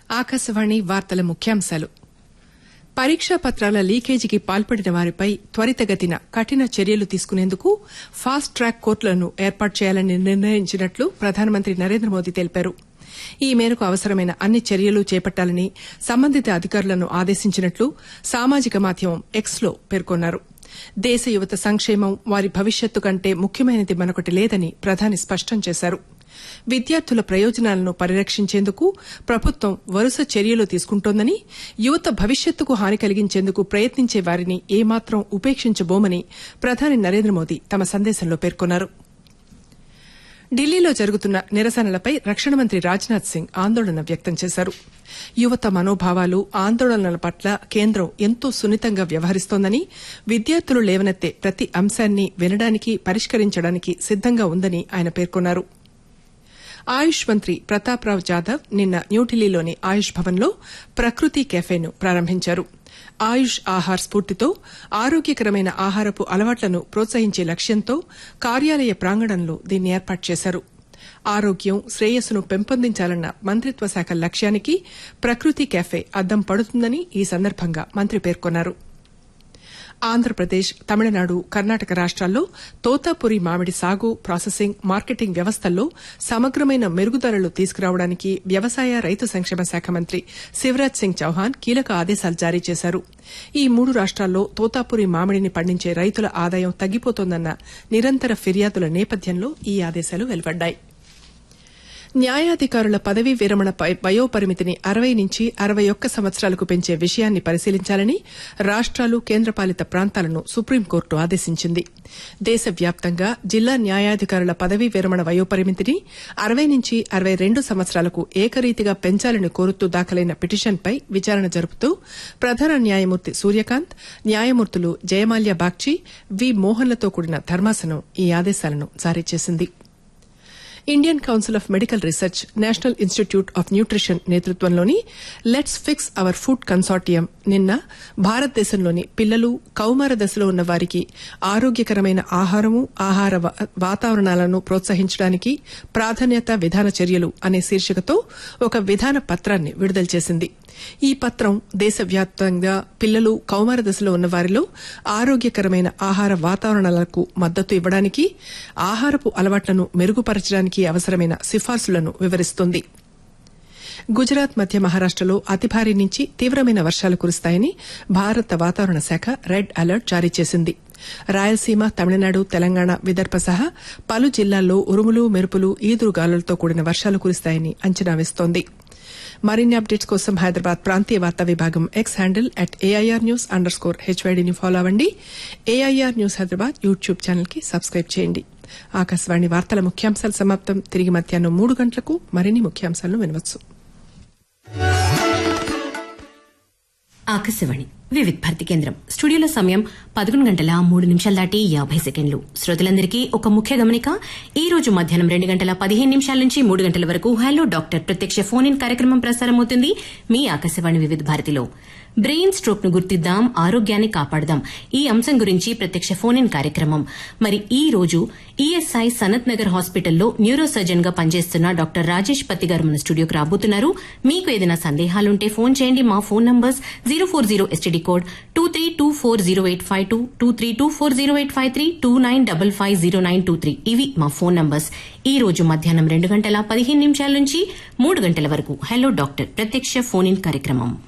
ఆకాశవాణి వార్తల ముఖ్యాంశాలు పరీక్షా పత్రాల లీకేజీకి పాల్పడిన వారిపై త్వరితగతిన కఠిన చర్యలు తీసుకునేందుకు ఫాస్ట్ ట్రాక్ కోర్టులను ఏర్పాటు చేయాలని నిర్ణయించినట్లు ప్రధానమంత్రి నరేంద్ర మోదీ తెలిపారు ఈ మేరకు అవసరమైన అన్ని చర్యలు చేపట్టాలని సంబంధిత అధికారులను ఆదేశించినట్లు సామాజిక మాధ్యమం ఎక్స్ లో పేర్కొన్నారు దేశ యువత సంక్షేమం వారి భవిష్యత్తు కంటే ముఖ్యమైనది మరొకటి లేదని ప్రధాని స్పష్టం చేశారు విద్యార్థుల ప్రయోజనాలను పరిరక్షించేందుకు ప్రభుత్వం వరుస చర్యలు తీసుకుంటోందని యువత భవిష్యత్తుకు హాని కలిగించేందుకు ప్రయత్నించే వారిని ఏమాత్రం ఉపేక్షించబోమని ప్రధాని నరేంద్ర మోదీ తమ సందేశంలో పేర్కొన్నారు ఢిల్లీలో జరుగుతున్న నిరసనలపై రక్షణ మంత్రి రాజ్నాథ్ సింగ్ ఆందోళన వ్యక్తం చేశారు యువత మనోభావాలు ఆందోళనల పట్ల కేంద్రం ఎంతో సున్నితంగా వ్యవహరిస్తోందని విద్యార్థులు లేవనెత్తే ప్రతి అంశాన్ని వినడానికి పరిష్కరించడానికి సిద్దంగా ఉందని ఆయన పేర్కొన్నారు ఆయుష్ మంత్రి ప్రతాప్రావ్ జాదవ్ నిన్న న్యూఢిల్లీలోని ఆయుష్ భవన్లో ప్రకృతి కెఫేను ప్రారంభించారు ఆయుష్ ఆహార్ స్ఫూర్తితో ఆరోగ్యకరమైన ఆహారపు అలవాట్లను ప్రోత్సహించే లక్ష్యంతో కార్యాలయ ప్రాంగణంలో దీన్ని ఏర్పాటు చేశారు ఆరోగ్యం శ్రేయస్సును పెంపొందించాలన్న మంత్రిత్వ శాఖ లక్ష్యానికి ప్రకృతి కెఫే అద్దం పడుతుందని ఈ సందర్భంగా మంత్రి పేర్కొన్నారు ఆంధ్రప్రదేశ్ తమిళనాడు కర్ణాటక రాష్ట్రాల్లో తోతాపురి మామిడి సాగు ప్రాసెసింగ్ మార్కెటింగ్ వ్యవస్థల్లో సమగ్రమైన మెరుగుదలలు తీసుకురావడానికి వ్యవసాయ రైతు సంక్షేమ శాఖ మంత్రి శివరాజ్ సింగ్ చౌహాన్ కీలక ఆదేశాలు జారీ చేశారు ఈ మూడు రాష్ట్రాల్లో తోతాపురి మామిడిని పండించే రైతుల ఆదాయం తగ్గిపోతోందన్న నిరంతర ఫిర్యాదుల నేపథ్యంలో ఈ ఆదేశాలు వెలువడ్డాయి న్యాయాధికారుల పదవీ విరమణ వయోపరిమితిని అరవై నుంచి అరవై ఒక్క సంవత్సరాలకు పెంచే విషయాన్ని పరిశీలించాలని రాష్ట్రాలు కేంద్రపాలిత ప్రాంతాలను సుప్రీంకోర్టు ఆదేశించింది దేశవ్యాప్తంగా జిల్లా న్యాయాధికారుల పదవీ విరమణ వయోపరిమితిని అరవై నుంచి అరవై రెండు సంవత్సరాలకు ఏకరీతిగా పెంచాలని కోరుతూ దాఖలైన పిటిషన్పై విచారణ జరుపుతూ ప్రధాన న్యాయమూర్తి సూర్యకాంత్ న్యాయమూర్తులు జయమాల్యా బాగ్చి వి మోహన్లతో కూడిన ధర్మాసనం ఈ ఆదేశాలను జారీ చేసింది Indian council of medical research national institute of nutrition నేతృత్వంలోని let's fix our food consortium నిన్న భారతదేశంలోని పిల్లలు కౌమార దశలో ఉన్న వారికి ఆరోగ్యకరమైన ఆహారము ఆహార వాతావరణాలను ప్రోత్సహించడానికి ప్రాధాన్యత విధాన చర్యలు అనే శీర్షికతో ఒక విధాన పత్రాన్ని విడుదల చేసింది ఈ పత్రం దేశవ్యాప్తంగా పిల్లలు కౌమార దశలో ఉన్న వారిలో ఆరోగ్యకరమైన ఆహార వాతావరణాలకు మద్దతు ఇవ్వడానికి ఆహారపు అలవాట్లను మెరుగుపరచడానికి అవసరమైన సిఫార్సులను వివరిస్తుంది గుజరాత్ మధ్య మహారాష్టలో అతి భారీ నుంచి తీవ్రమైన వర్షాలు కురుస్తాయని భారత వాతావరణ శాఖ రెడ్ అలర్ట్ జారీ చేసింది రాయలసీమ తమిళనాడు తెలంగాణ విదర్భ సహా పలు జిల్లాల్లో ఉరుములు మెరుపులు ఈదురుగాలులతో కూడిన వర్షాలు కురుస్తాయని అంచనా వేస్తోంది మరిన్ని అప్డేట్స్ కోసం హైదరాబాద్ ప్రాంతీయ వార్తా విభాగం X handle at AIR news under score హెచ్వైడీని ఫాలో అవ్వండి AIR news Hyderabad YouTube channel కి సబ్స్క్రైబ్ చేయండి ఆకాశవాణి వార్తల ముఖ్యాంశాలు సమాప్తం తిరిగి మధ్యాహ్నం మూడు గంటలకు మరిన్ని ముఖ్యాంశాలను వినవచ్చు ఆకాశవాణి వివిధ్ భారతి కేంద్రం స్టూడియోలో సమయం పదకొండు గంటల మూడు నిమిషాలు దాటి యాభై సెకండ్లు శ్రోతలందరికీ ఒక ముఖ్య గమనిక ఈ రోజు మధ్యాహ్నం రెండు గంటల పదిహేను నిమిషాల నుంచి మూడు గంటల వరకు హలో డాక్టర్ ప్రత్యక్ష ఫోన్ ఇన్ కార్యక్రమం ప్రసారమవుతుంది మీ ఆకాశవాణి వివిధ భారతిలో బ్రెయిన్ స్ట్రోక్ ను గుర్తిద్దాం ఆరోగ్యాన్ని కాపాడదాం ఈ అంశం గురించి ప్రత్యక్ష ఫోన్ ఇన్ కార్యక్రమం మరి ఈ రోజు ఈఎస్ఐ సనత్ నగర్ హాస్పిటల్లో న్యూరో సర్జన్ గా పనిచేస్తున్న డాక్టర్ రాజేష్ పత్తి గారు మన స్టూడియోకి రాబోతున్నారు మీకు ఏదైనా సందేహాలుంటే ఫోన్ చేయండి మా phone numbers zero four zero STD code two three two four zero eight five two two three two four zero eight five three two nine double five zero nine two three ఇవి మా phone numbers ఈ రోజు మధ్యాహ్నం రెండు గంటల పదిహేను నిమిషాల నుంచి మూడు గంటల వరకు హలో డాక్టర్ ప్రత్యక్ష ఫోన్ ఇన్ కార్యక్రమం